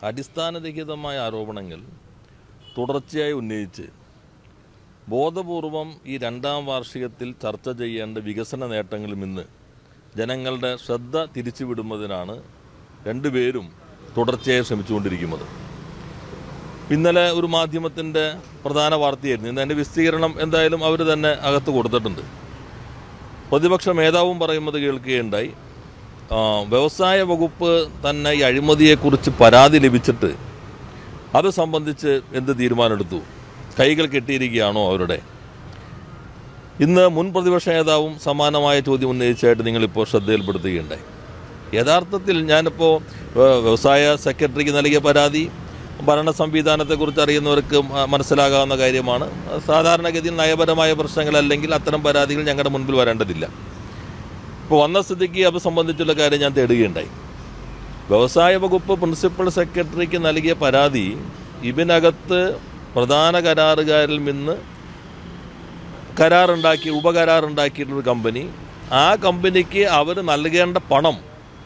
അടിസ്ഥാനരഹിതമായ ആരോപണങ്ങൾ തുടർച്ചയായി ഉന്നയിച്ച് ബോധപൂർവം ഈ രണ്ടാം വാർഷികത്തിൽ ചർച്ച ചെയ്യേണ്ട വികസന നേട്ടങ്ങളിൽ നിന്ന് ജനങ്ങളുടെ ശ്രദ്ധ തിരിച്ചുവിടുന്നതിനാണ് രണ്ടുപേരും തുടർച്ചയായി ശ്രമിച്ചുകൊണ്ടിരിക്കുന്നത് ഇന്നലെ ഒരു മാധ്യമത്തിൻ്റെ പ്രധാന വാർത്തയായിരുന്നു ഇന്ന് അതിൻ്റെ വിസ്തീർണം എന്തായാലും അവർ തന്നെ അകത്ത് കൊടുത്തിട്ടുണ്ട് പ്രതിപക്ഷ മേധാവും പറയുന്നത് കേൾക്കുകയുണ്ടായി ആ, വ്യവസായ വകുപ്പ് തന്നെ ഈ അഴിമതിയെക്കുറിച്ച് പരാതി ലഭിച്ചിട്ട് അത് സംബന്ധിച്ച് എന്ത് തീരുമാനമെടുത്തു കൈകൾ കെട്ടിയിരിക്കുകയാണോ അവരുടെ ഇന്ന് മുൻ പ്രതിപക്ഷ നേതാവും സമാനമായ ചോദ്യം ഉന്നയിച്ചായിട്ട് നിങ്ങളിപ്പോൾ ശ്രദ്ധയിൽപ്പെടുത്തുകയുണ്ടായി യഥാർത്ഥത്തിൽ ഞാനിപ്പോൾ ഏഹ്, വ്യവസായ സെക്രട്ടറിക്ക് നൽകിയ പരാതി ഭരണ സംവിധാനത്തെക്കുറിച്ച് അറിയുന്നവർക്ക് മ- മനസ്സിലാകാവുന്ന കാര്യമാണ് സാധാരണഗതിയിൽ നയപരമായ പ്രശ്നങ്ങൾ അല്ലെങ്കിൽ അത്തരം പരാതികൾ ഞങ്ങളുടെ മുൻപിൽ വരേണ്ടതില്ല ഇപ്പോൾ വന്ന സ്ഥിതിക്ക് അത് സംബന്ധിച്ചുള്ള കാര്യം ഞാൻ തേടുകയുണ്ടായി വ്യവസായ വകുപ്പ് പ്രിൻസിപ്പൽ സെക്രട്ടറിക്ക് നൽകിയ പരാതി ഇതിനകത്ത് പ്രധാന കരാറുകാരിൽ നിന്ന് കരാറുണ്ടാക്കി ഉപകരാറുണ്ടാക്കിയിട്ടുള്ളൊരു കമ്പനി ആ കമ്പനിക്ക് അവർ നൽകേണ്ട പണം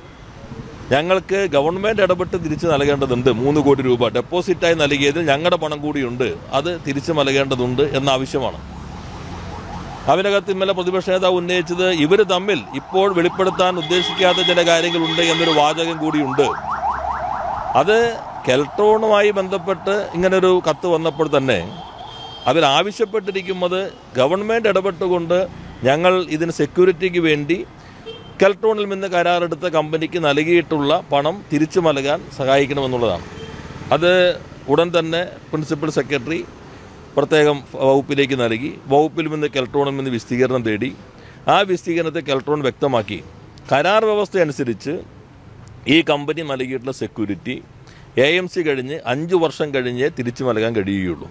ഞങ്ങൾക്ക് ഗവൺമെൻറ് ഇടപെട്ട് തിരിച്ച് നൽകേണ്ടതുണ്ട് മൂന്ന് കോടി രൂപ ഡെപ്പോസിറ്റായി നൽകിയതിൽ ഞങ്ങളുടെ പണം കൂടിയുണ്ട് അത് തിരിച്ചു നൽകേണ്ടതുണ്ട് എന്ന ആവശ്യമാണ് അതിനകത്ത് ഇന്നലെ പ്രതിപക്ഷ നേതാവ് ഉന്നയിച്ചത് ഇവർ തമ്മിൽ ഇപ്പോൾ വെളിപ്പെടുത്താൻ ഉദ്ദേശിക്കാത്ത ചില കാര്യങ്ങളുണ്ട് എന്നൊരു വാചകം കൂടിയുണ്ട് അത് കെൽട്രോണുമായി ബന്ധപ്പെട്ട് ഇങ്ങനൊരു കത്ത് വന്നപ്പോൾ തന്നെ അതിൽ ആവശ്യപ്പെട്ടിരിക്കുന്നത് ഗവൺമെൻറ് ഇടപെട്ടുകൊണ്ട് ഞങ്ങൾ ഇതിന് സെക്യൂരിറ്റിക്ക് വേണ്ടി കെൽട്രോണിൽ നിന്ന് കരാറെടുത്ത കമ്പനിക്ക് നൽകിയിട്ടുള്ള പണം തിരിച്ചു നൽകാൻ സഹായിക്കണമെന്നുള്ളതാണ് അത് ഉടൻ തന്നെ പ്രിൻസിപ്പൽ സെക്രട്ടറി പ്രത്യേകം വകുപ്പിലേക്ക് നൽകി വകുപ്പിൽ നിന്ന് കെൽട്രോണിൽ നിന്ന് വിസ്തീർണം തേടി ആ വിസ്തീർണത്തെ കെൽട്രോൺ വ്യക്തമാക്കി കരാർ വ്യവസ്ഥ അനുസരിച്ച് ഈ കമ്പനി നൽകിയിട്ടുള്ള സെക്യൂരിറ്റി എ എം സി കഴിഞ്ഞ് അഞ്ച് വർഷം കഴിഞ്ഞേ തിരിച്ചു നൽകാൻ കഴിയുകയുള്ളൂ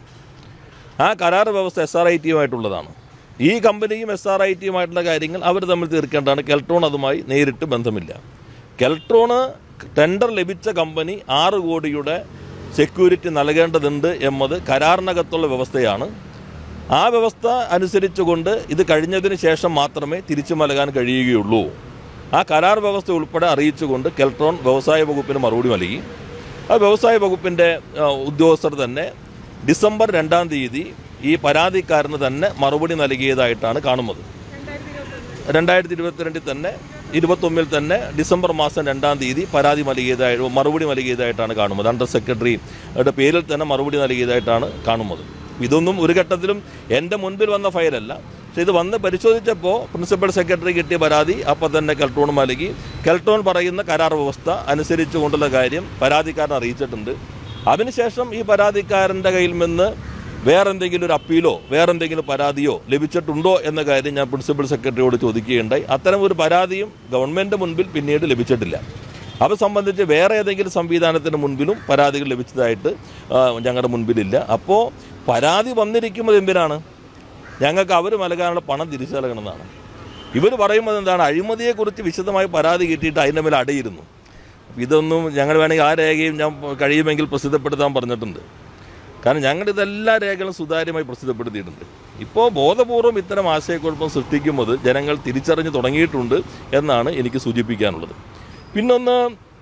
ആ കരാർ വ്യവസ്ഥ എസ് ആർ ഐ ടിയുമായിട്ടുള്ളതാണ് ഈ കമ്പനിയും എസ് ആർ ഐ ടിയുമായിട്ടുള്ള കാര്യങ്ങൾ അവർ തമ്മിൽ തീർക്കേണ്ടതാണ് കെൽട്രോൺ അതുമായി നേരിട്ട് ബന്ധമില്ല കെൽട്രോണ് ടെൻഡർ ലഭിച്ച കമ്പനി ആറ് കോടിയുടെ സെക്യൂരിറ്റി നൽകേണ്ടതുണ്ട് എന്നത് കരാറിനകത്തുള്ള വ്യവസ്ഥയാണ് ആ വ്യവസ്ഥ അനുസരിച്ചുകൊണ്ട് ഇത് കഴിഞ്ഞതിന് ശേഷം മാത്രമേ തിരിച്ചു നൽകാൻ കഴിയുകയുള്ളൂ ആ കരാർ വ്യവസ്ഥ ഉൾപ്പെടെ അറിയിച്ചുകൊണ്ട് കെൽട്രോൺ വ്യവസായ വകുപ്പിന് മറുപടി നൽകി ആ വ്യവസായ വകുപ്പിൻ്റെ ആ, ഉദ്യോഗസ്ഥർ തന്നെ ഡിസംബർ രണ്ടാം തീയതി ഈ പരാതിക്കാരന് തന്നെ മറുപടി നൽകിയതായിട്ടാണ് കാണുന്നത് രണ്ടായിരത്തി ഇരുപത്തിരണ്ടിൽ തന്നെ ഇരുപത്തൊന്നിൽ തന്നെ ഡിസംബർ മാസം രണ്ടാം തീയതി പരാതി നൽകിയതായി മറുപടി നൽകിയതായിട്ടാണ് കാണുന്നത് അണ്ടർ സെക്രട്ടറിയുടെ പേരിൽ തന്നെ മറുപടി നൽകിയതായിട്ടാണ് കാണുന്നത് ഇതൊന്നും ഒരു ഘട്ടത്തിലും എൻ്റെ മുൻപിൽ വന്ന ഫയലല്ല പക്ഷേ ഇത് വന്ന് പരിശോധിച്ചപ്പോൾ പ്രിൻസിപ്പൽ സെക്രട്ടറി കിട്ടിയ പരാതി അപ്പോൾ തന്നെ കെൽട്രോൺ നൽകി കെൽട്രോൺ പറയുന്ന കരാർ വ്യവസ്ഥ അനുസരിച്ചു കൊണ്ടുള്ള കാര്യം പരാതിക്കാരൻ അറിയിച്ചിട്ടുണ്ട് അതിനുശേഷം ഈ പരാതിക്കാരൻ്റെ കയ്യിൽ നിന്ന് വേറെന്തെങ്കിലും ഒരു അപ്പീലോ വേറെന്തെങ്കിലും പരാതിയോ ലഭിച്ചിട്ടുണ്ടോ എന്ന കാര്യം ഞാൻ പ്രിൻസിപ്പൽ സെക്രട്ടറിയോട് ചോദിക്കുകയുണ്ടായി അത്തരം ഒരു പരാതിയും ഗവൺമെൻറ് മുൻപിൽ പിന്നീട് ലഭിച്ചിട്ടില്ല അത് സംബന്ധിച്ച് വേറെ ഏതെങ്കിലും സംവിധാനത്തിന് മുൻപിലും പരാതികൾ ലഭിച്ചതായിട്ട് ആ, ഞങ്ങളുടെ മുൻപിലില്ല അപ്പോൾ പരാതി വന്നിരിക്കുന്നത് എന്തിനാണ് ഞങ്ങൾക്ക് അവർ നൽകാനുള്ള പണം തിരിച്ചു നൽകണമെന്നാണ് ഇവർ പറയുന്നത് എന്താണ് അഴിമതിയെക്കുറിച്ച് വിശദമായി പരാതി കിട്ടിയിട്ട് അതിൻ്റെ മേലെ അടയിരുന്നു ഇതൊന്നും ഞങ്ങൾ വേണമെങ്കിൽ ആ രേഖയും ഞാൻ കഴിയുമെങ്കിൽ പ്രസിദ്ധപ്പെടുത്താൻ പറഞ്ഞിട്ടുണ്ട് കാരണം ഞങ്ങൾ ഇതെല്ലാ രേഖകളും സുതാര്യമായി പ്രസിദ്ധപ്പെടുത്തിയിട്ടുണ്ട് ഇപ്പോൾ ബോധപൂർവം ഇത്തരം ആശയക്കുഴപ്പം സൃഷ്ടിക്കുന്നത് ജനങ്ങൾ തിരിച്ചറിഞ്ഞ് തുടങ്ങിയിട്ടുണ്ട് എന്നാണ് എനിക്ക് സൂചിപ്പിക്കാനുള്ളത് പിന്നൊന്ന്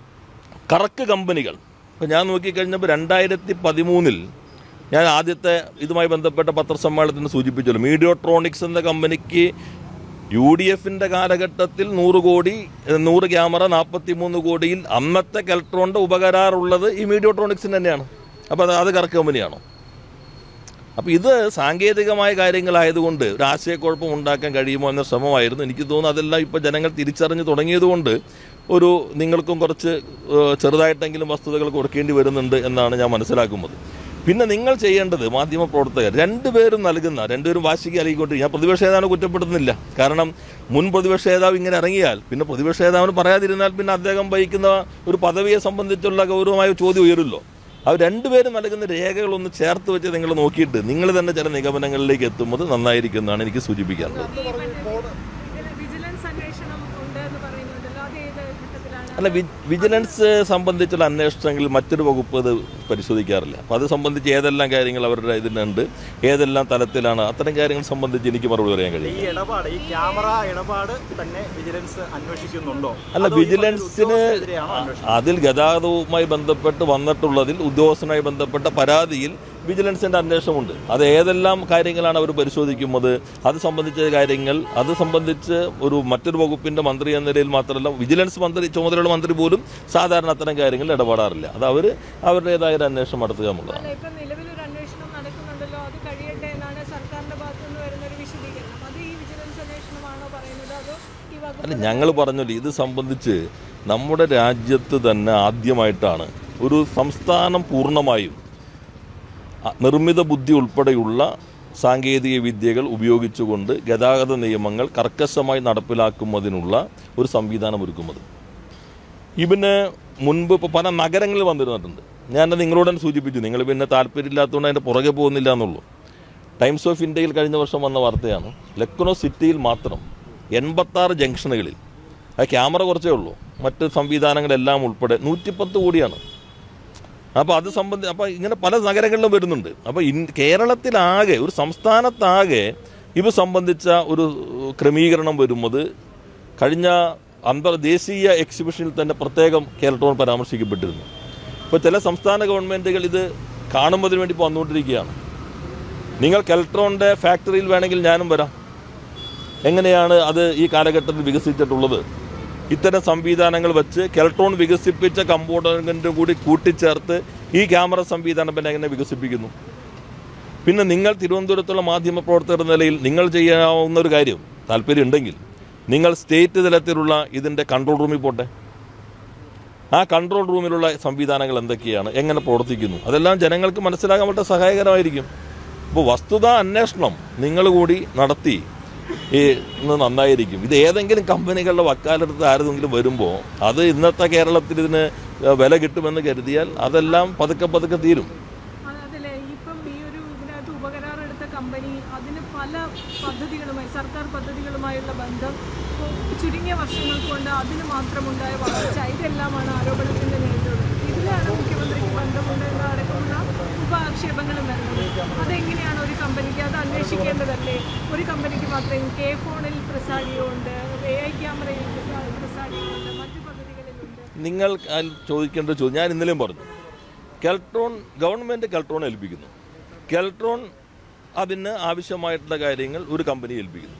കറക്ക് കമ്പനികൾ ഇപ്പോൾ ഞാൻ നോക്കിക്കഴിഞ്ഞപ്പോൾ രണ്ടായിരത്തി പതിമൂന്നിൽ ഞാൻ ആദ്യത്തെ ഇതുമായി ബന്ധപ്പെട്ട പത്രസമ്മേളനത്തിന് സൂചിപ്പിച്ചല്ലോ മീഡിയോട്രോണിക്സ് എന്ന കമ്പനിക്ക് യു ഡി എഫിൻ്റെ കാലഘട്ടത്തിൽ നൂറ് കോടി ഏഹ്, നൂറ് ക്യാമറ നാൽപ്പത്തി മൂന്ന് കോടിയിൽ അന്നത്തെ കെൽട്രോണിൻ്റെ ഉപകരാറുള്ളത് ഈ മീഡിയോട്രോണിക്സിന് തന്നെയാണ് അപ്പോൾ അത് അത് കറക്ക് കമ്പനിയാണോ അപ്പോൾ ഇത് സാങ്കേതികമായ കാര്യങ്ങളായതുകൊണ്ട് ഒരു ആശയക്കുഴപ്പം ഉണ്ടാക്കാൻ കഴിയുമോ എന്ന ശ്രമമായിരുന്നു എനിക്ക് തോന്നുന്നു അതെല്ലാം ഇപ്പോൾ ജനങ്ങൾ തിരിച്ചറിഞ്ഞ് തുടങ്ങിയതുകൊണ്ട് ഒരു നിങ്ങൾക്കും കുറച്ച് ഏഹ്, ചെറുതായിട്ടെങ്കിലും വസ്തുതകൾ കൊടുക്കേണ്ടി വരുന്നുണ്ട് എന്നാണ് ഞാൻ മനസ്സിലാക്കുന്നത് പിന്നെ നിങ്ങൾ ചെയ്യേണ്ടത് മാധ്യമ പ്രവർത്തകർ രണ്ടുപേരും നൽകുന്ന രണ്ടുപേരും വാശിക്ക് നൽകിക്കൊണ്ട് ഞാൻ പ്രതിപക്ഷ നേതാവിനെ കുറ്റപ്പെടുത്തുന്നില്ല കാരണം മുൻ പ്രതിപക്ഷ നേതാവ് ഇങ്ങനെ ഇറങ്ങിയാൽ പിന്നെ പ്രതിപക്ഷ നേതാവിന് പറയാതിരുന്നാൽ പിന്നെ അദ്ദേഹം വഹിക്കുന്ന ഒരു പദവിയെ സംബന്ധിച്ചുള്ള ഗൗരവമായ ചോദ്യം ഉയരുമല്ലോ അവർ രണ്ടുപേരും നൽകുന്ന രേഖകളൊന്ന് ചേർത്ത് വെച്ച് നിങ്ങൾ നോക്കിയിട്ട് നിങ്ങൾ തന്നെ ചില നിഗമനങ്ങളിലേക്ക് എത്തുന്നത് നന്നായിരിക്കും എനിക്ക് സൂചിപ്പിക്കാനുള്ളത് ഈ മറ്റേ വിജിലൻസ് അന്വേഷണം ഉണ്ട് എന്ന് പറയുന്നുണ്ടല്ലോ അത് ഏത് ഘട്ടത്തിലാണ് അല്ല വി- വിജിലൻസ് സംബന്ധിച്ചുള്ള അന്വേഷണങ്ങളിൽ മറ്റൊരു വകുപ്പ് അത് പരിശോധിക്കാറില്ല അപ്പോൾ അത് സംബന്ധിച്ച് ഏതെല്ലാം കാര്യങ്ങൾ അവരുടെ ഇതിനുണ്ട് ഏതെല്ലാം തലത്തിലാണ് അത്തരം കാര്യങ്ങൾ സംബന്ധിച്ച് എനിക്ക് മറുപടി പറയാൻ കഴിയും ഈ ഇടപാട് ഈ ക്യാമറ ഇടപാട് തന്നെ വിജിലൻസ് അന്വേഷിക്കുന്നുണ്ടോ അല്ല അതോ ഈ വിജിലൻസിന് ഉദ്യോഗസ്ഥനെതിരെയാണോ അന്വേഷണം അതിൽ ഗതാഗതവുമായി ബന്ധപ്പെട്ട് വന്നിട്ടുള്ളതിൽ ഉദ്യോഗസ്ഥനുമായി ബന്ധപ്പെട്ട പരാതിയിൽ വിജിലൻസിന്റെ അന്വേഷണമുണ്ട് അത് ഏതെല്ലാം കാര്യങ്ങളാണ് അവർ പരിശോധിക്കുന്നത് അത് സംബന്ധിച്ച കാര്യങ്ങൾ അത് സംബന്ധിച്ച് ഒരു മറ്റൊരു വകുപ്പിന്റെ മന്ത്രി എന്ന നിലയിൽ മാത്രമല്ല വിജിലൻസ് മന്ത്രി ചുമതലയുള്ള മന്ത്രി പോലും സാധാരണ അത്തരം കാര്യങ്ങളിൽ ഇടപെടാറില്ല അത് അവർ അവരുടേതായ ഒരു അന്വേഷണം നടത്തുക എന്നുള്ളതാണ് അല്ല ഇപ്പം നിലവിലൊരു അന്വേഷണം നടക്കുന്നുണ്ടല്ലോ അത് കഴിയട്ടെ എന്നാണ് സർക്കാരിന്റെ ഭാഗത്തു നിന്ന് വരുന്ന ഒരു വിശദീകരണം അത് ഈ വിജിലൻസ് അന്വേഷണമാണോ പറയുന്നത് അതോ ഈ വകുപ്പ് അല്ല ഞങ്ങൾ പറഞ്ഞല്ലോ ഇത് സംബന്ധിച്ച് നമ്മുടെ രാജ്യത്ത് തന്നെ ആദ്യമായിട്ടാണ് ഒരു സംസ്ഥാനം പൂർണ്ണമായും അ- നിർമ്മിത ബുദ്ധി ഉൾപ്പെടെയുള്ള സാങ്കേതിക വിദ്യകൾ ഉപയോഗിച്ചുകൊണ്ട് ഗതാഗത നിയമങ്ങൾ കർക്കശമായി നടപ്പിലാക്കുന്നതിനുള്ള ഒരു സംവിധാനം ഒരുക്കുന്നത് ഇവന് മുൻപ് ഇപ്പോൾ പല നഗരങ്ങളിൽ വന്നിരുന്നിട്ടുണ്ട് ഞാൻ നിങ്ങളോട് തന്നെ സൂചിപ്പിച്ചു നിങ്ങൾ പിന്നെ താല്പര്യമില്ലാത്തതുകൊണ്ട് അതിൻ്റെ പുറകെ പോകുന്നില്ല എന്നുള്ളൂ ടൈംസ് ഓഫ് ഇന്ത്യയിൽ കഴിഞ്ഞ വർഷം വന്ന വാർത്തയാണ് ലക്നൗ സിറ്റിയിൽ മാത്രം എൺപത്താറ് ജംഗ്ഷനുകളിൽ ആ ക്യാമറ കുറച്ചേ ഉള്ളൂ മറ്റ് സംവിധാനങ്ങളെല്ലാം ഉൾപ്പെടെ നൂറ്റിപ്പത്ത് കോടിയാണ് അപ്പോൾ അത് സംബന്ധി അപ്പോൾ ഇങ്ങനെ പല നഗരങ്ങളിലും വരുന്നുണ്ട് അപ്പോൾ ഇൻ കേരളത്തിലാകെ ഒരു സംസ്ഥാനത്താകെ ഇത് സംബന്ധിച്ച ഒരു ക്രമീകരണം വരുന്നത് കഴിഞ്ഞ അന്തർദേശീയ എക്സിബിഷനിൽ തന്നെ പ്രത്യേകം കേരളത്തോട് പരാമർശിക്കപ്പെട്ടിരുന്നു ഇപ്പോൾ ചില സംസ്ഥാന ഗവൺമെൻറ്റുകൾ ഇത് കാണുന്നതിന് വേണ്ടി ഇപ്പോൾ വന്നുകൊണ്ടിരിക്കുകയാണ് നിങ്ങൾ കെൽട്രോണിൻ്റെ ഫാക്ടറിയിൽ വേണമെങ്കിൽ ഞാനും വരാം എങ്ങനെയാണ് അത് ഈ കാലഘട്ടത്തിൽ വികസിച്ചിട്ടുള്ളത് ഇത്തരം സംവിധാനങ്ങൾ വെച്ച് കെൽട്രോൺ വികസിപ്പിച്ച കമ്പോണൻറ്റും കൂടി കൂട്ടിച്ചേർത്ത് ഈ ക്യാമറ സംവിധാനം പിന്നെ എങ്ങനെ വികസിപ്പിക്കുന്നു പിന്നെ നിങ്ങൾ തിരുവനന്തപുരത്തുള്ള മാധ്യമ പ്രവർത്തകർ എന്ന നിലയിൽ നിങ്ങൾ ചെയ്യാവുന്ന ഒരു കാര്യം താല്പര്യം ഉണ്ടെങ്കിൽ നിങ്ങൾ സ്റ്റേറ്റ് തലത്തിലുള്ള ഇതിൻ്റെ കൺട്രോൾ റൂമിൽ പോട്ടെ ആ കൺട്രോൾ റൂമിലുള്ള സംവിധാനങ്ങൾ എന്തൊക്കെയാണ് എങ്ങനെ പ്രവർത്തിക്കുന്നു അതെല്ലാം ജനങ്ങൾക്ക് മനസ്സിലാക്കാൻ വളരെ സഹായകരമായിരിക്കും അപ്പോൾ വസ്തുതാ അന്വേഷണം നിങ്ങൾ കൂടി നടത്തി ഈ ഇന്ന് നന്നായിരിക്കും ഇത് ഏതെങ്കിലും കമ്പനികളുടെ വക്കാലത്ത് ആരെങ്കിലും വരുമ്പോൾ അത് ഇന്നത്തെ കേരളത്തിൽ ഇതിന് വില കിട്ടുമെന്ന് കരുതിയാൽ അതെല്ലാം പതുക്കെ പതുക്കെ തീരും അത് അതിലെ ഇപ്പം ഈ ഒരു ഇതിനകത്ത് ഉപകരാർ എടുത്ത കമ്പനി അതിന് പല പദ്ധതികളുമായി സർക്കാർ പദ്ധതികളുമായുള്ള ബന്ധം ഇപ്പൊ ചുരുങ്ങിയ വർഷങ്ങൾ കൊണ്ട് അതിന് മാത്രമുണ്ടായ വളർച്ച ഇതെല്ലാമാണ് ആരോപണത്തിന്റെ നേരിടുന്നത് ഇതിലാണ് മുഖ്യമന്ത്രിക്ക് ബന്ധമുണ്ട് എന്ന് അടക്കമുള്ള ഉപആക്ഷേപങ്ങളും വരുന്നത് അതെങ്ങനെയാണ് ഒരു കമ്പനിക്ക് അത് അന്വേഷിക്കേണ്ടതല്ലേ ഒരു കമ്പനിക്ക് മാത്രം കെ ഫോണിൽ പ്രസാഡിയോ ഉണ്ട് എ ഐ ക്യാമറയിൽ പ്രസാഡിയോ ഉണ്ട് മറ്റു പദ്ധതികളിലുണ്ട് നിങ്ങൾ അതിൽ ചോദിക്കേണ്ട ചോദ്യം ഞാൻ ഇന്നലെയും പറഞ്ഞു കെൽട്രോൺ ഗവൺമെൻറ് കെൽട്രോൺ ഏൽപ്പിക്കുന്നു കെൽട്രോൺ അതിന് ആവശ്യമായിട്ടുള്ള കാര്യങ്ങൾ ഒരു കമ്പനി ഏൽപ്പിക്കുന്നു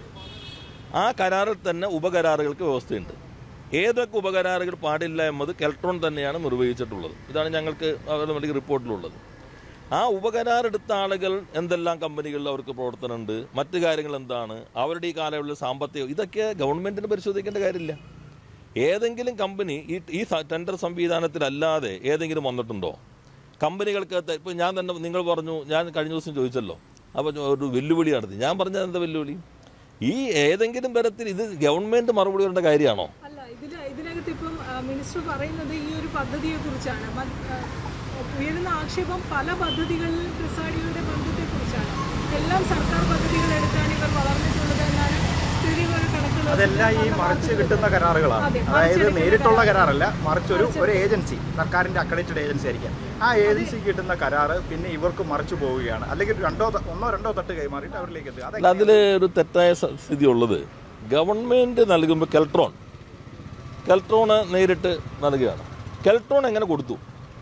ആ കരാറിൽ തന്നെ ഉപകരാറുകൾക്ക് വ്യവസ്ഥയുണ്ട് ഏതൊക്കെ ഉപകരാറുകൾ പാടില്ല എന്നത് കെൽട്രോൺ തന്നെയാണ് നിർവഹിച്ചിട്ടുള്ളത് ഇതാണ് ഞങ്ങൾക്ക് അവരുടെ റിപ്പോർട്ടിലുള്ളത് ആ ഉപകരാറെടുത്ത ആളുകൾ എന്തെല്ലാം കമ്പനികളിൽ അവർക്ക് പ്രവർത്തനമുണ്ട് മറ്റു കാര്യങ്ങൾ എന്താണ് അവരുടെ ഈ കാലയളവിൽ സാമ്പത്തികം ഇതൊക്കെ ഗവൺമെന്റിന് പരിശോധിക്കേണ്ട കാര്യമില്ല ഏതെങ്കിലും കമ്പനി ഈ ഈ സ- ടെൻഡർ സംവിധാനത്തിലല്ലാതെ ഏതെങ്കിലും വന്നിട്ടുണ്ടോ കമ്പനികൾക്ക് ഇപ്പോൾ ഞാൻ തന്നെ നിങ്ങൾ പറഞ്ഞു ഞാൻ കഴിഞ്ഞ ദിവസം ചോദിച്ചല്ലോ അപ്പോൾ ഒരു വെല്ലുവിളി നടത്തി ഞാൻ പറഞ്ഞത് എന്താ വെല്ലുവിളി ഈ ഏതെങ്കിലും തരത്തിൽ ഇത് ഗവൺമെന്റ് മറുപടി വരേണ്ട കാര്യമാണോ അല്ല ഇതിൽ ഇതിനകത്ത് ഇപ്പം ആ, മിനിസ്റ്റർ പറയുന്നത് ഈ ഒരു പദ്ധതിയെ കുറിച്ചാണ് ഉയരുന്ന ആക്ഷേപം പല പദ്ധതികളിൽ ക്രിസാഡിയുടെ ബന്ധത്തെ കുറിച്ചാണ് എല്ലാം സർക്കാർ പദ്ധതികൾ എടുത്താണ് ഇവർ വളർന്നിട്ടുള്ളത് എന്നാണ് സ്ഥിതി ഒരു കണക്കുകൾ അതെല്ലാം ഈ മറിച്ച് കിട്ടുന്ന കരാറുകളാണ് അതെ, അതായത് മറിച്ചെടുക്കുന്ന നേരിട്ടുള്ള കരാറല്ല മറിച്ച് ഒരു ഒരു ഏജൻസി സർക്കാരിന്റെ അക്രഡിറ്റഡ് ഏജൻസി ആയിരിക്കാം ആ ഏജൻസി കിട്ടുന്ന കരാറ് പിന്നെ ഇവർക്ക് മറിച്ചു പോവുകയാണ് അല്ലെങ്കിൽ രണ്ടോ ത- ഒന്നോ രണ്ടോ തട്ട് കൈമാറിയിട്ട് അവരിലേക്ക് എത്തുക അല്ല അതെ അതിൽ ഒരു തെറ്റായ സ- സ്ഥിതി ഉള്ളത് ഗവൺമെന്റ് നൽകുമ്പോൾ കെൽട്രോൺ കെൽട്രോണ് നേരിട്ട് നൽകുകയാണ് കെൽട്രോൺ എങ്ങനെ കൊടുത്തു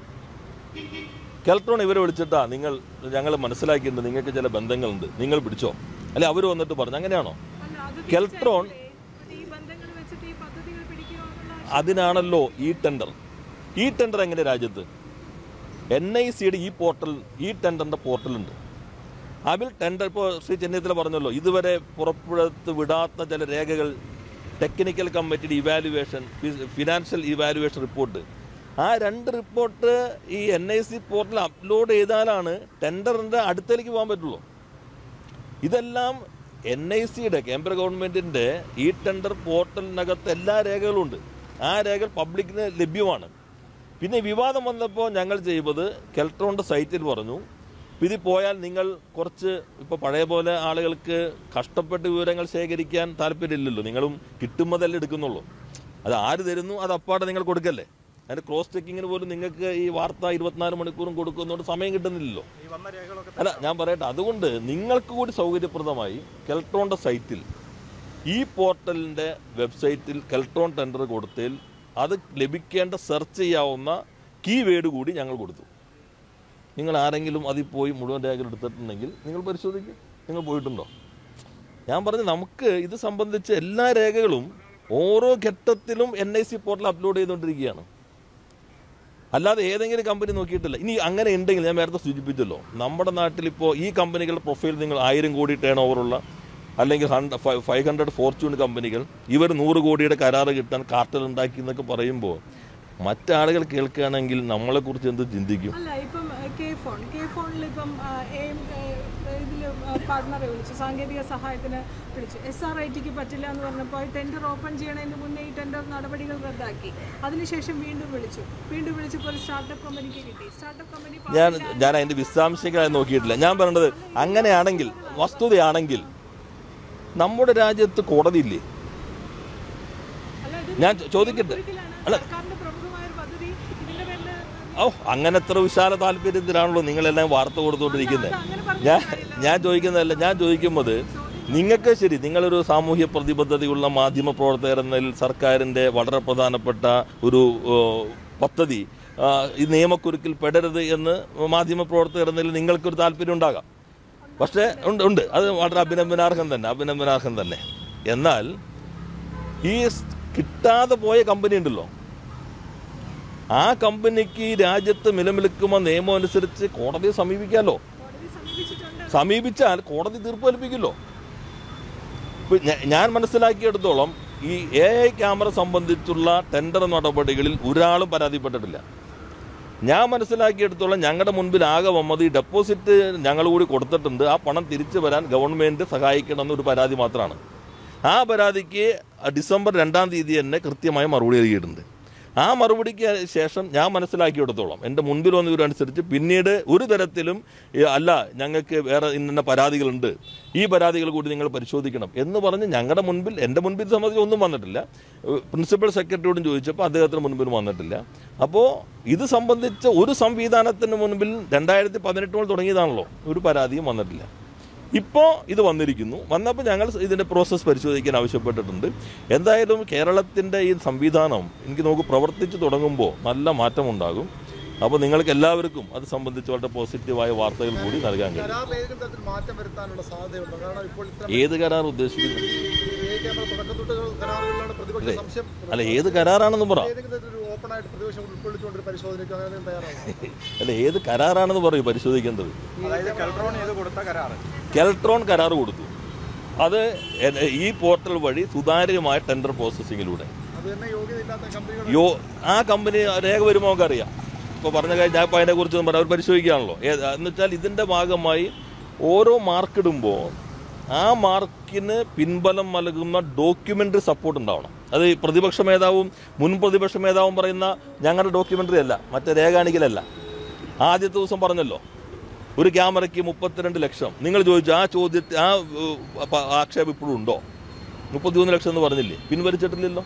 കെൽട്രോൺ ഇവരെ വിളിച്ചിട്ടാ നിങ്ങൾ ഞങ്ങൾ മനസ്സിലാക്കിയിട്ടുണ്ട് നിങ്ങൾക്ക് ചില ബന്ധങ്ങളുണ്ട് നിങ്ങൾ പിടിച്ചോ അല്ലെ അവർ വന്നിട്ട് പറഞ്ഞു അങ്ങനെയാണോ അല്ല അത് കെൽട്രോൺ ഈ ബന്ധങ്ങൾ വെച്ചിട്ട് ഈ പദ്ധതികൾ പിടിക്കുക എന്നുള്ള അതിനാണല്ലോ ഈ ടെൻഡർ ഈ ടെൻഡർ എങ്ങനെ രാജ്യത്ത് എൻ ഐ സിയുടെ ഈ പോർട്ടൽ ഈ ടെൻഡറിൻ്റെ പോർട്ടലുണ്ട് അതിൽ ടെൻഡർ ഇപ്പോൾ ശ്രീ ചെന്നിത്തല പറഞ്ഞല്ലോ ഇതുവരെ പുറപ്പെടുത്ത് വിടാത്ത ചില രേഖകൾ ടെക്നിക്കൽ കമ്മിറ്റിയുടെ ഇവാലുവേഷൻ ഫിനാൻഷ്യൽ ഇവാലുവേഷൻ റിപ്പോർട്ട് ആ രണ്ട് റിപ്പോർട്ട് ഈ N I C portal upload ചെയ്താലാണ് ടെൻഡറിൻ്റെ അടുത്തേക്ക് പോകാൻ പറ്റുള്ളൂ ഇതെല്ലാം എൻ ഐ സിയുടെ കേന്ദ്ര ഗവൺമെന്റിന്റെ ഈ ടെൻഡർ പോർട്ടലിനകത്ത് എല്ലാ രേഖകളും ഉണ്ട് ആ രേഖകൾ പബ്ലിക്കിന് ലഭ്യമാണ് പിന്നെ വിവാദം വന്നപ്പോൾ ഞങ്ങൾ ചെയ്തത് കെൽട്രോണിന്റെ സൈറ്റിൽ പറഞ്ഞു ഇതിൽ പോയാൽ നിങ്ങൾ കുറച്ച് ഇപ്പോൾ പഴയ പോലെ ആളുകൾക്ക് കഷ്ടപ്പെട്ട് വിവരങ്ങൾ ശേഖരിക്കാൻ താല്പര്യമില്ലല്ലോ നിങ്ങളും കിട്ടുന്നതല്ലേ എടുക്കുന്നുള്ളൂ അത് ആര് തരുന്നു അത് അപ്പാടെ നിങ്ങൾ കൊടുക്കല്ലേ അതിന്റെ ക്രോസ് ചെക്കിങ്ങിന് പോലും നിങ്ങൾക്ക് ഈ വാർത്ത ഇരുപത്തിനാല് മണിക്കൂറും കൊടുക്കുന്നതുകൊണ്ട് സമയം കിട്ടുന്നില്ലല്ലോ ഈ വന്ന രേഖകളൊക്കെ അല്ല ഞാൻ പറയട്ടെ അതുകൊണ്ട് നിങ്ങൾക്ക് കൂടി സൗകര്യപ്രദമായി കെൽട്രോണിന്റെ സൈറ്റിൽ ഈ പോർട്ടലിന്റെ വെബ്സൈറ്റിൽ കെൽട്രോൺ ടെൻഡർ കൊടുത്തതിൽ അത് ലഭിക്കേണ്ട സെർച്ച് ചെയ്യാവുന്ന കീവേഡ് കൂടി ഞങ്ങൾ കൊടുത്തു നിങ്ങൾ ആരെങ്കിലും അതിൽ പോയി മുഴുവൻ രേഖകൾ എടുത്തിട്ടുണ്ടെങ്കിൽ നിങ്ങൾ പരിശോധിക്കും നിങ്ങൾ പോയിട്ടുണ്ടോ ഞാൻ പറഞ്ഞു നമുക്ക് ഇത് സംബന്ധിച്ച് എല്ലാ രേഖകളും ഓരോ ഘട്ടത്തിലും N I C portal upload ചെയ്തുകൊണ്ടിരിക്കുകയാണ് അല്ലാതെ ഏതെങ്കിലും കമ്പനി നോക്കിയിട്ടില്ല ഇനി അങ്ങനെ ഉണ്ടെങ്കിൽ ഞാൻ നേരത്തെ സൂചിപ്പിച്ചല്ലോ നമ്മുടെ നാട്ടിൽ ഇപ്പോൾ ഈ കമ്പനികളുടെ പ്രൊഫൈൽ നിങ്ങൾ ആയിരം കോടി ടേൺ ഓവറുള്ള അല്ലെങ്കിൽ ഫൈവ് ഹൺഡ്രഡ് ഫോർച്യൂൺ കമ്പനികൾ ഇവർ നൂറ് കോടിയുടെ കരാറ് കിട്ടാൻ കാർട്ടൽ ഉണ്ടാക്കി എന്നൊക്കെ പറയുമ്പോൾ മറ്റാളുകൾ കേൾക്കുകയാണെങ്കിൽ നമ്മളെക്കുറിച്ച് എന്ത് ചിന്തിക്കും അല്ല ഇപ്പം കെ ഫോൺ കെ ഫോണിൽ ഇപ്പം എയിം ഇതിൽ പാർട്ട്ണറെ വിളിച്ചു സാങ്കേതിക സഹായത്തിന് വിളിച്ചു എസ് ആർ ഐ ടിക്ക് പറ്റില്ല എന്ന് പറഞ്ഞപ്പോൾ ടെൻഡർ ഓപ്പൺ ചെയ്യണതിന് മുന്നേ ഈ ടെൻഡർ നടപടികൾ റദ്ദാക്കി അതിനുശേഷം വീണ്ടും വിളിച്ചു വീണ്ടും വിളിച്ചപ്പോൾ ഒരു സ്റ്റാർട്ടപ്പ് കമ്പനിക്ക് കിട്ടി സ്റ്റാർട്ടപ്പ് കമ്പനി ഞാൻ ഞാൻ അതിന്റെ വിശദാംശങ്ങളായി നോക്കിയിട്ടില്ല ഞാൻ പറയേണ്ടത് അങ്ങനെയാണെങ്കിൽ വസ്തുതയാണെങ്കിൽ നമ്മുടെ രാജ്യത്ത് കോടതിയില്ലേ അല്ല ഇത് ഞാൻ ചോദിക്കട്ടെ ഒരിക്കലാണ് സർക്കാരിന്റെ പ്രമുഖമായ ഒരു പദ്ധതി ഇതിന്റെ പേരിൽ ഓ അങ്ങനെ എത്ര വിശാല താല്പര്യത്തിലാണല്ലോ നിങ്ങളെല്ലാം വാർത്ത കൊടുത്തുകൊണ്ടിരിക്കുന്നത് അങ്ങനെ പറഞ്ഞു ഞാൻ ഞാൻ ചോദിക്കുന്നതല്ല ഞാൻ ചോദിക്കുന്നത് നിങ്ങൾക്ക് ശരി നിങ്ങളൊരു സാമൂഹ്യ പ്രതിബദ്ധതയുള്ള മാധ്യമ പ്രവർത്തകർ എന്നതിൽ സർക്കാരിന്റെ വളരെ പ്രധാനപ്പെട്ട ഒരു ഓ, പദ്ധതി ആ, ഈ നിയമക്കുരുക്കിൽ പെടരുത് എന്ന് മാധ്യമ പ്രവർത്തകർ എന്നതിൽ നിങ്ങൾക്കൊരു താല്പര്യം ഉണ്ടാകാം പക്ഷേ ഉണ്ട് ഉണ്ട് അത് വളരെ അഭിനന്ദനാർഹം തന്നെ അഭിനന്ദനാർഹം തന്നെ എന്നാൽ ഈ സ് കിട്ടാതെ പോയ കമ്പനി ഉണ്ടല്ലോ ആ കമ്പനിക്ക് ഈ രാജ്യത്ത് നിലനിൽക്കുന്ന നിയമം അനുസരിച്ച് കോടതിയെ സമീപിക്കാമല്ലോ കോടതി സമീപിച്ചിട്ടുണ്ട് സമീപിച്ചാൽ കോടതി തീർപ്പ് കൽപ്പിക്കുമല്ലോ ഇപ്പൊ ഞ- ഞാൻ മനസ്സിലാക്കിയെടുത്തോളം ഈ എ ഐ ക്യാമറ സംബന്ധിച്ചുള്ള ടെൻഡർ നടപടികളിൽ ഒരാളും പരാതിപ്പെട്ടിട്ടില്ല ഞാൻ മനസ്സിലാക്കിയെടുത്തോളം ഞങ്ങളുടെ മുൻപിൽ ആകെ വന്നത് ഈ ഡെപ്പോസിറ്റ് ഞങ്ങൾ കൂടി കൊടുത്തിട്ടുണ്ട് ആ പണം തിരിച്ചു വരാൻ ഗവൺമെന്റ് സഹായിക്കണം എന്നൊരു പരാതി മാത്രമാണ് ആ പരാതിക്ക് ഡിസംബർ രണ്ടാം തീയതി തന്നെ കൃത്യമായി മറുപടി നൽകിയിട്ടുണ്ട് ആ മറുപടിക്ക് ശേഷം ഞാൻ മനസ്സിലാക്കിയെടുത്തോളം എൻ്റെ മുൻപിൽ വന്ന ഇവരനുസരിച്ച് പിന്നീട് ഒരു തരത്തിലും ഏ, അല്ല ഞങ്ങൾക്ക് വേറെ ഇന്ന പരാതികളുണ്ട് ഈ പരാതികൾ കൂടി നിങ്ങൾ പരിശോധിക്കണം എന്ന് പറഞ്ഞ് ഞങ്ങളുടെ മുൻപിൽ എൻ്റെ മുൻപിൽ ഇത് സംബന്ധിച്ച് ഒന്നും വന്നിട്ടില്ല ഏ, പ്രിൻസിപ്പൽ സെക്രട്ടറിയോടും ചോദിച്ചപ്പോൾ അദ്ദേഹത്തിന് മുൻപിൽ വന്നിട്ടില്ല അപ്പോൾ ഇത് സംബന്ധിച്ച ഒരു സംവിധാനത്തിന് മുൻപിൽ രണ്ടായിരത്തി പതിനെട്ട് മുതൽ തുടങ്ങിയതാണല്ലോ ഒരു പരാതിയും വന്നിട്ടില്ല ഇപ്പോൾ ഇത് വന്നിരിക്കുന്നു വന്നപ്പോൾ ഞങ്ങൾ ഇതിൻ്റെ പ്രോസസ്സ് പരിശോധിക്കാൻ ആവശ്യപ്പെട്ടിട്ടുണ്ട് എന്തായാലും കേരളത്തിൻ്റെ ഈ സംവിധാനം എനിക്ക് നമുക്ക് പ്രവർത്തിച്ചു തുടങ്ങുമ്പോൾ നല്ല മാറ്റമുണ്ടാകും അപ്പോൾ നിങ്ങൾക്ക് എല്ലാവർക്കും അത് സംബന്ധിച്ച് വളരെ പോസിറ്റീവായ വാർത്തകൾ കൂടി നൽകാൻ കഴിയും കരാറിൽ ഏതെങ്കിലും തരത്തിൽ മാറ്റം വരുത്താനുള്ള സാധ്യതയുണ്ടോ കാരണം ഇപ്പോൾ ഇത്ര ഏത് കരാർ ഉദ്ദേശിക്കുന്നത് എ ക്യാമറ തുടക്കം തൊട്ട് കരാറുകളിലാണ് പ്രതിപക്ഷ സംശയം അല്ല ഏത് കരാറാണെന്ന് പറ ഏതെങ്കിലും തരത്തിൽ ഒരു ഓപ്പൺ ആയിട്ട് പ്രതിപക്ഷം ഉൾക്കൊള്ളിച്ചുകൊണ്ട് ഒരു പരിശോധനയ്ക്ക് അങ്ങനെ എന്തെങ്കിലും തയ്യാറാവും അല്ല ഏത് കരാറാണെന്ന് പറയൂ പരിശോധിക്കേണ്ടത് അതായത് കെൽട്രോൺ ചെയ്ത് കൊടുത്ത കരാറ് കെൽട്രോൺ കരാർ കൊടുത്തു അത് എ- ഈ പോർട്ടൽ വഴി സുതാര്യമായ ടെൻഡർ പ്രോസസ്സിങ്ങിലൂടെ അത് തന്നെ യോഗ്യതയില്ലാത്ത കമ്പനികൾ യോ ആ കമ്പനി രേഖ വരുമ്പോൾ നമുക്കറിയാം ഇപ്പോൾ പറഞ്ഞ കാര്യം ഞാൻ ഇപ്പോൾ അതിനെക്കുറിച്ച് ഒന്നും പറയാം അവർ പരിശോധിക്കുകയാണല്ലോ ഏത് എന്ന് വെച്ചാൽ ഇതിൻ്റെ ഭാഗമായി ഓരോ മാർക്കിടുമ്പോൾ ആ മാർക്കിന് പിൻബലം നൽകുന്ന ഡോക്യുമെൻ്ററി സപ്പോർട്ട് ഉണ്ടാവണം അത് ഈ പ്രതിപക്ഷ മേധാവും മുൻ പ്രതിപക്ഷ മേധാവും പറയുന്ന ഞങ്ങളുടെ ഡോക്യുമെൻ്ററി അല്ല മറ്റേ രേഖാണിക്കലല്ല ആദ്യത്തെ ദിവസം പറഞ്ഞല്ലോ ഒരു ക്യാമറയ്ക്ക് മുപ്പത്തിരണ്ട് ലക്ഷം നിങ്ങൾ ചോദിച്ചു ആ ചോദ്യത്തിൽ ആ ഏഹ്, പ- ആക്ഷേപം ഇപ്പോഴും ഉണ്ടോ മുപ്പത്തിമൂന്ന് ലക്ഷം എന്ന് പറഞ്ഞില്ലേ പിൻവലിച്ചിട്ടില്ലല്ലോ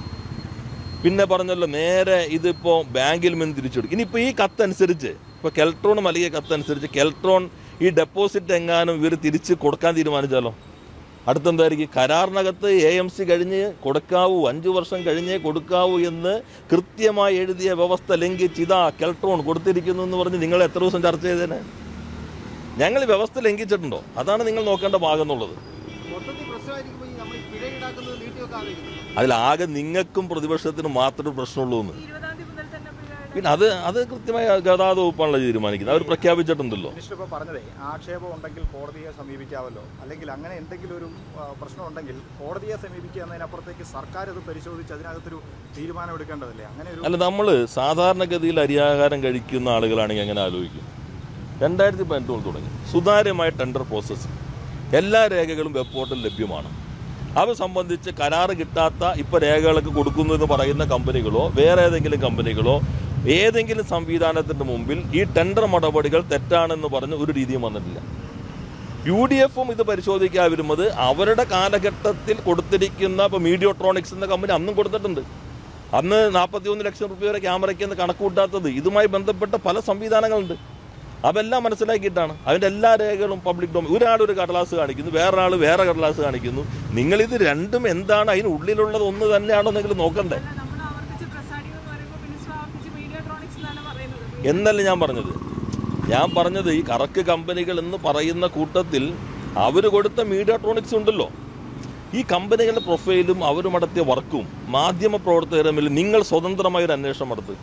പിന്നെ പറഞ്ഞല്ലോ നേരെ ഇതിപ്പോ ബാങ്കിൽ നിന്ന് തിരിച്ചെടുക്കും ഇനിയിപ്പോ ഈ കത്തനുസരിച്ച് ഇപ്പൊ കെൽട്രോൺ നൽകിയ കത്തനുസരിച്ച് കെൽട്രോൺ ഈ ഡെപ്പോസിറ്റ് എങ്ങാനും ഇവർ തിരിച്ച് കൊടുക്കാൻ തീരുമാനിച്ചാലോ അടുത്തെന്തായിരിക്കും കരാറിനകത്ത് എ എം സി കഴിഞ്ഞ് കൊടുക്കാവൂ അഞ്ചു വർഷം കഴിഞ്ഞേ കൊടുക്കാവൂ എന്ന് കൃത്യമായി എഴുതിയ വ്യവസ്ഥ ലംഘിച്ച് ഇതാ കെൽട്രോൺ കൊടുത്തിരിക്കുന്നു എന്ന് പറഞ്ഞ് നിങ്ങൾ എത്ര ദിവസം ചർച്ച ചെയ്തേനെ ഞങ്ങൾ ഈ വ്യവസ്ഥ ലംഘിച്ചിട്ടുണ്ടോ അതാണ് നിങ്ങൾ നോക്കേണ്ട ഭാഗം എന്നുള്ളത് മൊത്തത്തിൽ പ്രശ്നമായിരിക്കുമ്പോൾ ഈ നമ്മൾ ഈ പിഴ ഈടാക്കുന്നത് നീട്ടിവെക്കാതെ അതിലാകെ നിങ്ങൾക്കും പ്രതിപക്ഷത്തിനും മാത്രമേ പ്രശ്നമുള്ളൂ എന്ന് ഇരുപതാം തീയതി മുതൽ തന്നെ പിഴ പിന്നെ അത് അത് കൃത്യമായി ഗതാഗത വകുപ്പാണല്ലോ തീരുമാനിക്കുന്നത് അവർ പ്രഖ്യാപിച്ചിട്ടുണ്ടല്ലോ മിനിസ്റ്റർ ഇപ്പോൾ പറഞ്ഞതേ ആക്ഷേപം ഉണ്ടെങ്കിൽ കോടതിയെ സമീപിക്കാമല്ലോ അല്ലെങ്കിൽ അങ്ങനെ എന്തെങ്കിലും ഒരു ആ, പ്രശ്നം ഉണ്ടെങ്കിൽ കോടതിയെ സമീപിക്കുക എന്നതിനപ്പുറത്തേക്ക് സർക്കാർ ഇത് പരിശോധിച്ച് അതിനകത്തൊരു തീരുമാനം എടുക്കേണ്ടതല്ലേ അങ്ങനെ ഒരു അല്ല നമ്മൾ സാധാരണഗതിയിൽ അരിയാഹാരം കഴിക്കുന്ന ആളുകളാണെങ്കിൽ എങ്ങനെ ആലോചിക്കും രണ്ടായിരത്തി പതിനെട്ട് മുതൽ തുടങ്ങി സുതാര്യമായ ടെൻഡർ പ്രോസസ്സ് എല്ലാ രേഖകളും വെബ് പോർട്ടൽ ലഭ്യമാണ് അവ സംബന്ധിച്ച് കരാറ് കിട്ടാത്ത ഇപ്പോൾ രേഖകളൊക്കെ കൊടുക്കുന്നു എന്ന് പറയുന്ന കമ്പനികളോ വേറെ ഏതെങ്കിലും കമ്പനികളോ ഏതെങ്കിലും സംവിധാനത്തിൻ്റെ മുമ്പിൽ ഈ ടെൻഡർ നടപടികൾ തെറ്റാണെന്ന് പറഞ്ഞ് ഒരു രീതിയും വന്നിട്ടില്ല യു ഡി എഫും ഇത് പരിശോധിക്കാൻ വരുന്നത് അവരുടെ കാലഘട്ടത്തിൽ കൊടുത്തിരിക്കുന്ന ഇപ്പോൾ മീഡിയോട്രോണിക്സ് എന്ന കമ്പനി അന്നും കൊടുത്തിട്ടുണ്ട് അന്ന് നാൽപ്പത്തി ഒന്ന് ലക്ഷം റുപ്യ വരെ ക്യാമറയ്ക്ക് എന്ന് കണക്ക് കൂട്ടാത്തത് ഇതുമായി ബന്ധപ്പെട്ട പല സംവിധാനങ്ങളുണ്ട് അതെല്ലാം മനസ്സിലാക്കിയിട്ടാണ് അതിൻ്റെ എല്ലാ രേഖകളും പബ്ലിക് ഡൊമൈൻ ഒരാൾ ഒരു കടലാസ് കാണിക്കുന്നു വേറൊരാൾ വേറെ കടലാസ് കാണിക്കുന്നു നിങ്ങളിത് രണ്ടും എന്താണ് അതിനുള്ളിലുള്ളത് ഒന്ന് തന്നെയാണോ നിങ്ങൾ നോക്കണ്ടേ അല്ല നമ്മൾ ആവർത്തിച്ച് പ്രസാഡിയോ എന്ന് പറയുമ്പോൾ മിനിസ്റ്റർ ആവർത്തിച്ച് മീഡിയോട്രോണിക്സ് എന്നാണ് പറയുന്നത് എന്നല്ല ഞാൻ പറഞ്ഞത് ഞാൻ പറഞ്ഞത് ഈ കറക്ക് കമ്പനികൾ എന്ന് പറയുന്ന കൂട്ടത്തിൽ അവർ കൊടുത്ത മീഡിയാട്രോണിക്സ് ഉണ്ടല്ലോ ഈ കമ്പനികളുടെ പ്രൊഫൈലും അവർ നടത്തിയ വർക്കും മാധ്യമ പ്രവർത്തകർ തമ്മിൽ നിങ്ങൾ സ്വതന്ത്രമായ ഒരു അന്വേഷണം നടത്തുക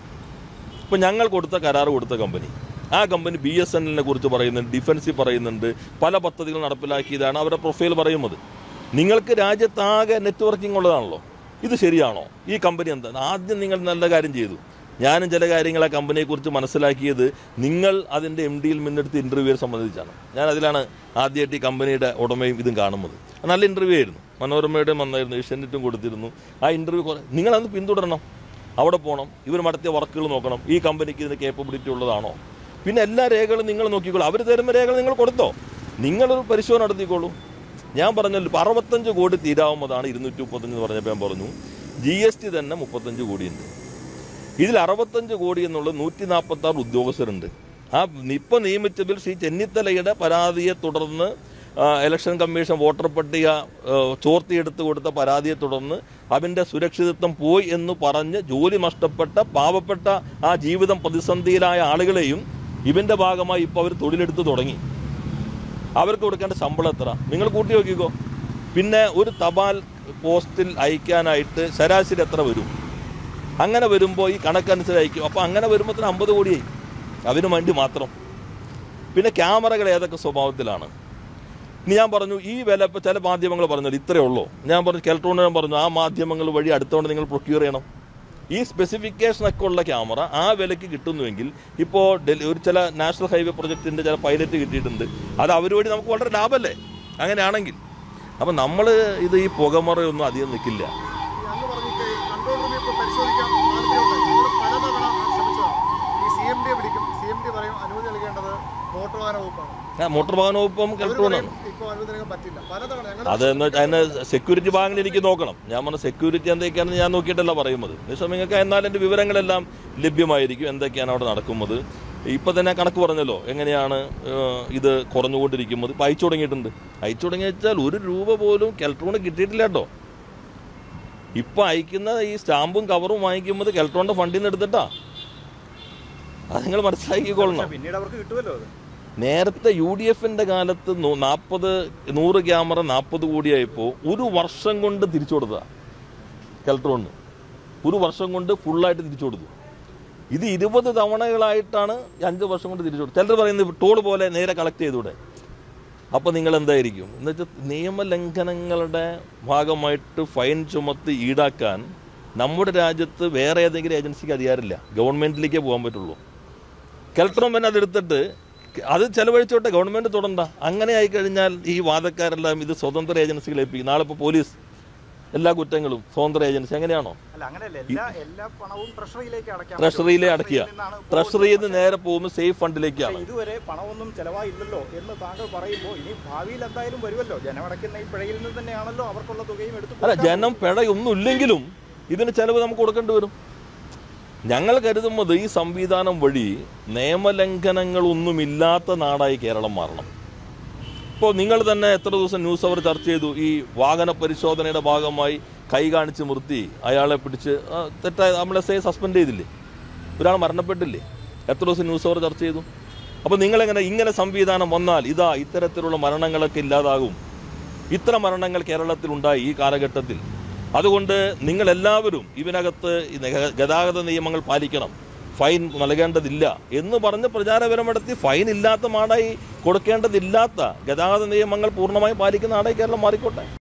ഇപ്പം ഞങ്ങൾ കൊടുത്ത കരാർ കൊടുത്ത കമ്പനി ആ കമ്പനി ബി എസ് എൻ എല്ലിനെ കുറിച്ച് പറയുന്നുണ്ട് ഡിഫൻസിൽ പറയുന്നുണ്ട് പല പദ്ധതികൾ നടപ്പിലാക്കിയതാണ് അവരുടെ പ്രൊഫൈൽ പറയുന്നത് നിങ്ങൾക്ക് രാജ്യത്താകെ നെറ്റ്വർക്കിംഗ് ഉള്ളതാണല്ലോ ഇത് ശരിയാണോ ഈ കമ്പനി എന്താ ആദ്യം നിങ്ങൾ നല്ല കാര്യം ചെയ്തു ഞാനും ചില കാര്യങ്ങൾ ആ കമ്പനിയെക്കുറിച്ച് മനസ്സിലാക്കിയത് നിങ്ങൾ അതിൻ്റെ എം ഡിയിൽ നിന്നെടുത്ത് ഇൻ്റർവ്യൂവിനെ സംബന്ധിച്ചാണ് ഞാൻ അതിലാണ് ആദ്യമായിട്ട് ഈ കമ്പനിയുടെ ഉടമയും ഇതും കാണുന്നത് നല്ല ഇൻ്റർവ്യൂ ആയിരുന്നു മനോരമയുടെയും വന്നായിരുന്നു ഏഷ്യാനെറ്റും കൊടുത്തിരുന്നു ആ ഇൻ്റർവ്യൂ കുറേ നിങ്ങളത് പിന്തുടരണം അവിടെ പോകണം ഇവർ നടത്തിയ വർക്കുകൾ നോക്കണം ഈ കമ്പനിക്ക് ഇതിന് കേപ്പബിലിറ്റി ഉള്ളതാണോ പിന്നെ എല്ലാ രേഖകളും നിങ്ങൾ നോക്കിക്കോളൂ അവർ തരുന്ന രേഖകൾ നിങ്ങൾ കൊടുത്തോ നിങ്ങളൊരു പരിശോധന നടത്തിക്കോളൂ ഞാൻ പറഞ്ഞല്ലോ ഇപ്പം അറുപത്തഞ്ച് കോടി തീരാവുന്നതാണ് ഇരുന്നൂറ്റി മുപ്പത്തഞ്ച് എന്ന് പറഞ്ഞപ്പോൾ ഞാൻ പറഞ്ഞു ജി എസ് ടി തന്നെ മുപ്പത്തഞ്ച് കോടിയുണ്ട് ഇതിൽ അറുപത്തഞ്ച് കോടി എന്നുള്ളത് നൂറ്റി നാൽപ്പത്തി ആറ് ഉദ്യോഗസ്ഥരുണ്ട് ആ ഇപ്പം നിയമിച്ചതിൽ ശ്രീ ചെന്നിത്തലയുടെ പരാതിയെ തുടർന്ന് ആ, ഇലക്ഷൻ കമ്മീഷൻ വോട്ടർ പട്ടിക ആ, ചോർത്തിയെടുത്ത് കൊടുത്ത പരാതിയെ തുടർന്ന് അതിൻ്റെ സുരക്ഷിതത്വം പോയി എന്ന് പറഞ്ഞ് ജോലി നഷ്ടപ്പെട്ട പാവപ്പെട്ട ആ ജീവിതം പ്രതിസന്ധിയിലായ ആളുകളെയും ഇതിൻ്റെ ഭാഗമായി ഇപ്പോൾ അവർ തൊഴിലെടുത്ത് തുടങ്ങി അവർക്ക് കൊടുക്കേണ്ട ശമ്പളം എത്ര നിങ്ങൾ കൂട്ടി നോക്കിക്കോ പിന്നെ ഒരു തപാൽ പോസ്റ്റിൽ അയക്കാനായിട്ട് ശരാശരി എത്ര വരും അങ്ങനെ വരുമ്പോൾ ഈ കണക്കനുസരിച്ച് അയക്കും അപ്പോൾ അങ്ങനെ വരുമ്പോൾ തന്നെ അമ്പത് കോടിയായി അതിനു വേണ്ടി മാത്രം പിന്നെ ക്യാമറകൾ ഏതൊക്കെ സ്വഭാവത്തിലാണ് ഇനി ഞാൻ പറഞ്ഞു ഈ വില ഇപ്പോൾ ചില മാധ്യമങ്ങൾ പറഞ്ഞത് ഇത്രയേ ഉള്ളൂ ഞാൻ പറഞ്ഞു കെൽട്രോണിന് ഞാൻ പറഞ്ഞു ആ മാധ്യമങ്ങൾ വഴി അടുത്തോണ്ട് നിങ്ങൾ പ്രൊക്യൂർ ചെയ്യണം ഈ സ്പെസിഫിക്കേഷൻ ഒക്കെ ഉള്ള ക്യാമറ ആ വിലയ്ക്ക് കിട്ടുന്നുവെങ്കിൽ ഇപ്പോൾ ഡൽഹി ഒരു ചില നാഷണൽ ഹൈവേ പ്രൊജക്ടിൻ്റെ ചില പൈലറ്റ് കിട്ടിയിട്ടുണ്ട് അത് അവർ വഴി നമുക്ക് വളരെ ലാഭമല്ലേ അങ്ങനെയാണെങ്കിൽ അപ്പം നമ്മൾ ഇത് ഈ പുകമറയൊന്നും അധികം നിൽക്കില്ല ഈ അങ്ങ് പറഞ്ഞിട്ട് കൺട്രോൾ റൂമിൽ ഇപ്പോൾ പരിശോധിക്കാൻ താല്പര്യമുണ്ട് നിങ്ങൾ പലതവണ ശ്രമിച്ചതാണ് ഈ സി എം ഡി വിളിക്കും സി എം ഡി പറയും അനുമതി നൽകേണ്ടത് മോട്ടോർ വാഹന വകുപ്പാണ് ആ മോട്ടോർ വാഹന വകുപ്പും അവർ കെൽട്രോണാണ് പറയും ഇപ്പോൾ അനുമതി നൽകാൻ പറ്റില്ല പലതവണ ഞങ്ങൾ അത് എന്ന് വെച്ചാൽ അതിന് സെക്യൂരിറ്റി ഭാഗങ്ങൾ എനിക്ക് നോക്കണം ഞാൻ പറഞ്ഞ സെക്യൂരിറ്റി എന്തൊക്കെയാണെന്ന് ഞാൻ നോക്കിയിട്ടല്ല പറയുന്നത് നിമിഷം നിങ്ങൾക്ക് എന്നാൽ എൻ്റെ വിവരങ്ങളെല്ലാം ലഭ്യമായിരിക്കും എന്തൊക്കെയാണ് അവിടെ നടക്കുന്നത് ഇപ്പം തന്നെ കണക്ക് പറഞ്ഞല്ലോ എങ്ങനെയാണ് ഏഹ്, ഇത് കുറഞ്ഞുകൊണ്ടിരിക്കുന്നത് ഇപ്പം അയച്ചു തുടങ്ങിയിട്ടുണ്ട് അയച്ചു തുടങ്ങി വെച്ചാൽ ഒരു രൂപ പോലും കെൽട്രോണ് കിട്ടിയിട്ടില്ല കേട്ടോ ഇപ്പം അയക്കുന്ന ഈ സ്റ്റാമ്പും കവറും വാങ്ങിക്കുമ്പോൾ കെൽട്രോണിൻ്റെ ഫണ്ടിൽ നിന്ന് എടുത്തിട്ടാ അത് നിങ്ങൾ മനസ്സിലാക്കിക്കൊള്ളണം പക്ഷേ പിന്നീട് അവർക്ക് കിട്ടുമല്ലോ അത് നേരത്തെ യു ഡി എഫിന്റെ കാലത്ത് നാൽപ്പത് നൂറ് ക്യാമറ നാൽപ്പത് കോടിയായപ്പോൾ ഒരു വർഷം കൊണ്ട് തിരിച്ചു കൊടുത്തതാ കെൽട്രോണിന് ഒരു വർഷം കൊണ്ട് ഫുള്ളായിട്ട് തിരിച്ചു കൊടുത്തു ഇത് ഇരുപത് തവണകളായിട്ടാണ് ഈ അഞ്ച് വർഷം കൊണ്ട് തിരിച്ചു കൊടുത്തത് ചിലർ പറയുന്നത് ടോൾ പോലെ നേരെ കളക്ട് ചെയ്തൂടെ അപ്പോൾ നിങ്ങൾ എന്തായിരിക്കും എന്ന് വെച്ചാൽ നിയമലംഘനങ്ങളുടെ ഭാഗമായിട്ട് ഫൈൻ ചുമത്തി ഈടാക്കാൻ നമ്മുടെ രാജ്യത്ത് വേറെ ഏതെങ്കിലും ഏജൻസിക്ക് അധികാരമില്ല ഗവൺമെൻറ്റിലേക്കേ പോകാൻ പറ്റുള്ളൂ കെൽട്രോൺ തന്നെ അതെടുത്തിട്ട് അത് ചെലവഴിച്ചോട്ടെ ഗവൺമെന്റ് തുടണ്ട അങ്ങനെ ആയിക്കഴിഞ്ഞാൽ ഈ വാദക്കാരെല്ലാം ഇത് സ്വതന്ത്ര ഏജൻസികളെ ഏൽപ്പിക്കും നാളെ ഇപ്പോൾ പോലീസ് എല്ലാ കുറ്റങ്ങളും സ്വതന്ത്ര ഏജൻസി അങ്ങനെയാണോ അല്ല അങ്ങനെയല്ല എല്ലാ എല്ലാ പണവും ട്രഷറിയിലേക്ക് അടയ്ക്കാം ട്രഷറിയിലെ അടയ്ക്കുക നിന്നാണ് പോകുന്നത്. ട്രഷറിയിൽ നിന്ന് നേരെ പോകുമ്പോൾ സേഫ് ഫണ്ടിലേക്കാണ് പക്ഷേ ഇതുവരെ പണമൊന്നും ചെലവായില്ലല്ലോ എന്ന് താങ്കൾ പറയുമ്പോൾ ഇനി ഭാവിയിൽ എന്തായാലും വരുമല്ലോ ജനമടയ്ക്കുന്ന ഈ പിഴയിൽ നിന്ന് തന്നെയാണല്ലോ അവർക്കുള്ള തുകയും എടുത്തു അല്ല ജനം പിഴയൊന്നും ഇല്ലെങ്കിലും ഇതിന് ചെലവ് നമുക്ക് കൊടുക്കേണ്ടി വരും ഞങ്ങൾ കരുതുന്നത് ഈ സംവിധാനം വഴി നിയമലംഘനങ്ങളൊന്നുമില്ലാത്ത നാടായി കേരളം മാറണം ഇപ്പോൾ നിങ്ങൾ തന്നെ എത്ര ദിവസം ന്യൂസ് അവർ ചർച്ച ചെയ്തു ഈ വാഹന പരിശോധനയുടെ ഭാഗമായി കൈ കാണിച്ച് നിർത്തി അയാളെ പിടിച്ച് ആ, തെറ്റായ നമ്മൾ എസ് ഐ സസ്പെൻഡ് ചെയ്തില്ലേ ഒരാൾ മരണപ്പെട്ടില്ലേ എത്ര ദിവസം ന്യൂസ് അവർ ചർച്ച ചെയ്തു അപ്പോൾ നിങ്ങളെങ്ങനെ ഇങ്ങനെ സംവിധാനം വന്നാൽ ഇതാ ഇത്തരത്തിലുള്ള മരണങ്ങളൊക്കെ ഇല്ലാതാകും ഇത്ര മരണങ്ങൾ കേരളത്തിൽ ഉണ്ടായി ഈ കാലഘട്ടത്തിൽ അതുകൊണ്ട് നിങ്ങൾ എല്ലാവരും ഇതിനകത്ത് ഈ ഗ- ഗതാഗത നിയമങ്ങൾ പാലിക്കണം ഫൈൻ നൽകേണ്ടതില്ല എന്ന് പറഞ്ഞ് പ്രചാരപരം നടത്തി ഫൈൻ ഇല്ലാത്ത നാടായി കൊടുക്കേണ്ടതില്ലാത്ത ഗതാഗത നിയമങ്ങൾ പൂർണ്ണമായി പാലിക്കുന്ന നാടായി കേരളം മാറിക്കോട്ടെ